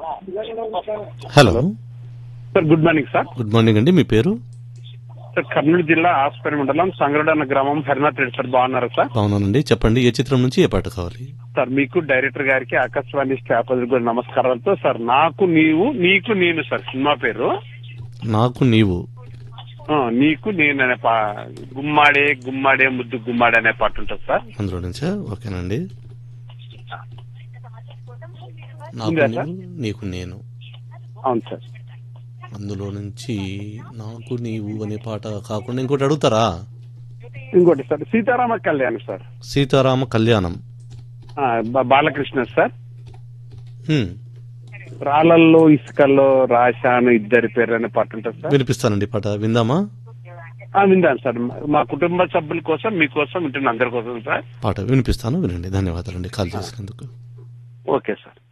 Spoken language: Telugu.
Hello sir good morning sir good morning అండి మీ పేరు సార్ కర్నూలు జిల్లా ఆస్పరి మండలం సంగరుడు అన్న గ్రామం హరినాథ్ రెడ్డి సార్ బాగున్నారా సార్ బాగున్నానండి చెప్పండి ఏ చిత్రం నుంచి ఏ పాట కావాలి సార్ మీకు డైరెక్టర్ గారికి ఆకాశవాణి స్టాఫ్ కూడా నమస్కారాలతో సార్ నాకు నీవు నీకు నేను సార్ సినిమా పేరు నాకు నీవు ఆ, నీకు నేను అనే పా గుమ్మాడే గుమ్మాడే ముద్దు గుమ్మాడే అనే పాట ఉంటుంది సార్ అందులో నుంచా ఓకేనండి నాకు ఉందా నీవు సార్? నీకు నేను అవును సార్ అందులో నుంచి నాకు నీవు అనే పాట కాకుండా ఇంకోటి అడుగుతారా ఇంకోటి సార్ సీతారామ కళ్యాణ్ సార్ సీతారామ కళ్యాణం ఆ, బా- బాలకృష్ణ సార్ హ్మ్. రాళ్ళల్లో ఇసుకల్లో రాశాను ఇద్దరి పేరు అనే పాట ఉంటుంది సార్ వినిపిస్తానండి పాట విందామా ఆ, విందాను సార్ మా కుటుంబ సభ్యుల కోసం మీకోసం వింటున్న అందరి కోసం సార్ పాట వినిపిస్తాను వినండి ధన్యవాదాలండి కాల్ చేసినందుకు ఓకే సార్